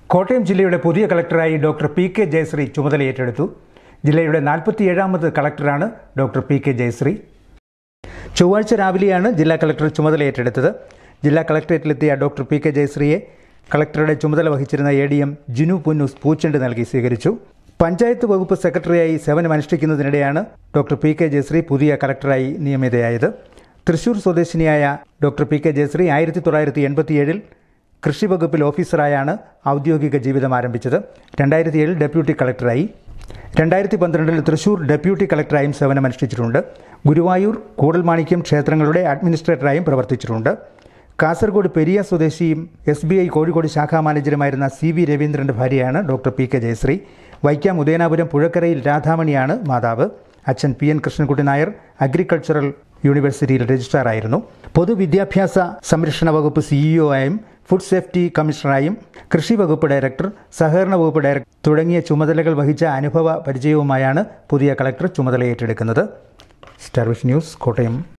കോട്ടയം ജില്ലയുടെ പുതിയ കളക്ടറായി ഡോക്ടർ പി കെ ജയശ്രീ ചുമതലയേറ്റെടുത്തു ജില്ലയുടെ നാൽപ്പത്തിയേഴാമത് കളക്ടറാണ് ഡോക്ടർ പി കെ ജയശ്രീ ചൊവ്വാഴ്ച രാവിലെയാണ് ജില്ലാ കളക്ടർ ചുമതലയേറ്റെടുത്തത് ജില്ലാ കളക്ടറേറ്റിലെത്തിയ ഡോക്ടർ പി കെ ജയശ്രീയെ കളക്ടറുടെ ചുമതല വഹിച്ചിരുന്ന A D M Jinu Punnoose പൂച്ചെണ്ട് നൽകി സ്വീകരിച്ചു പഞ്ചായത്ത് വകുപ്പ് സെക്രട്ടറിയായി സേവനമനുഷ്ഠിക്കുന്നതിനിടെയാണ് ഡോക്ടർ പി കെ ജയശ്രീ പുതിയ കളക്ടറായി നിയമിതയായത് തൃശൂർ സ്വദേശിനിയായ ഡോക്ടർ പി കെ ജയശ്രീ ആയിരത്തി തൊള്ളായിരത്തി എൺപത്തിയേഴിൽ കൃഷി വകുപ്പിൽ ഓഫീസറായാണ് ഔദ്യോഗിക ജീവിതം ആരംഭിച്ചത് രണ്ടായിരത്തി ഏഴിൽ ഡെപ്യൂട്ടി കളക്ടറായി രണ്ടായിരത്തി പന്ത്രണ്ടിൽ തൃശൂർ ഡെപ്യൂട്ടി കളക്ടറായും സേവനമനുഷ്ഠിച്ചിട്ടുണ്ട് ഗുരുവായൂർ കൂടൽമാണിക്യം ക്ഷേത്രങ്ങളുടെ അഡ്മിനിസ്ട്രേറ്ററായും പ്രവർത്തിച്ചിട്ടുണ്ട് കാസർഗോഡ് പെരിയ സ്വദേശിയും എസ് ബി ഐ കോഴിക്കോട് ശാഖാ മാനേജറുമായിരുന്ന സി വി രവീന്ദ്രൻ്റെ ഭാര്യയാണ് doctor P K Jayasree Vaikom Udayanapuram പുഴക്കരയിൽ രാധാമണിയാണ് മാതാവ് അച്ഛൻ P N Krishnankutty Nair agricultural യൂണിവേഴ്സിറ്റിയിൽ രജിസ്ട്രാറായിരുന്നു പൊതുവിദ്യാഭ്യാസ സംരക്ഷണ വകുപ്പ് സിഇഒ ആയും ഫുഡ് സേഫ്റ്റി കമ്മീഷണറായും കൃഷി വകുപ്പ് ഡയറക്ടർ സഹകരണ വകുപ്പ് ഡയറക്ടർ തുടങ്ങിയ ചുമതലകൾ വഹിച്ച അനുഭവ പരിചയവുമായാണ് പുതിയ കളക്ടർ ചുമതലയേറ്റെടുക്കുന്നത് സ്റ്റാർ വിഷൻ ന്യൂസ് കോട്ടയം